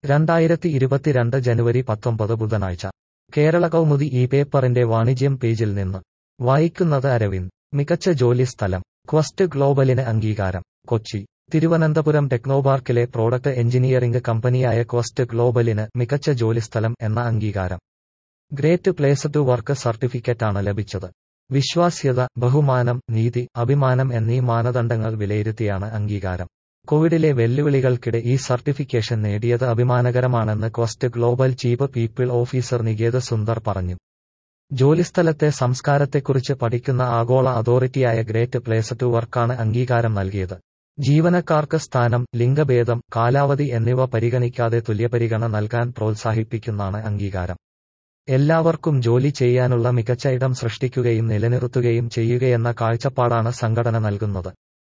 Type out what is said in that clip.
രണ്ടായിരത്തി ഇരുപത്തിരണ്ട് ജനുവരി പത്തൊമ്പത് ബുധനാഴ്ച കേരള കൗമുദി ഈ പേപ്പറിന്റെ വാണിജ്യം പേജിൽ നിന്ന് വായിക്കുന്നത് അരവിന്ദ് മികച്ച ജോലി സ്ഥലം ക്വസ്റ്റ് ഗ്ലോബലിന് അംഗീകാരം കൊച്ചി തിരുവനന്തപുരം ടെക്നോപാർക്കിലെ പ്രോഡക്റ്റ് എഞ്ചിനീയറിംഗ് കമ്പനിയായ ക്വസ്റ്റ് ഗ്ലോബലിന് മികച്ച ജോലിസ്ഥലം എന്ന അംഗീകാരം ഗ്രേറ്റ് പ്ലേസ് ടു വർക്ക് സർട്ടിഫിക്കറ്റാണ് ലഭിച്ചത് വിശ്വാസ്യത ബഹുമാനം നീതി അഭിമാനം എന്നീ മാനദണ്ഡങ്ങൾ വിലയിരുത്തിയാണ് അംഗീകാരം കോവിഡിലെ വെല്ലുവിളികൾക്കിടെ ഈ സർട്ടിഫിക്കേഷൻ നേടിയത് അഭിമാനകരമാണെന്ന് Quest Global chief people officer Niket Sundar പറഞ്ഞു ജോലിസ്ഥലത്തെ സംസ്കാരത്തെക്കുറിച്ച് പഠിക്കുന്ന ആഗോള അതോറിറ്റിയായ ഗ്രേറ്റ് പ്ലേസ് ടു വർക്കാണ് അംഗീകാരം നൽകിയത് ജീവനക്കാർക്ക് സ്ഥാനം ലിംഗഭേദം കാലാവധി എന്നിവ പരിഗണിക്കാതെ തുല്യപരിഗണന നൽകാൻ പ്രോത്സാഹിപ്പിക്കുന്നതാണ് അംഗീകാരം എല്ലാവർക്കും ജോലി ചെയ്യാനുള്ള മികച്ച ഇടം സൃഷ്ടിക്കുകയും നിലനിർത്തുകയും ചെയ്യുകയെന്ന കാഴ്ചപ്പാടാണ് സംഘടന നൽകുന്നത്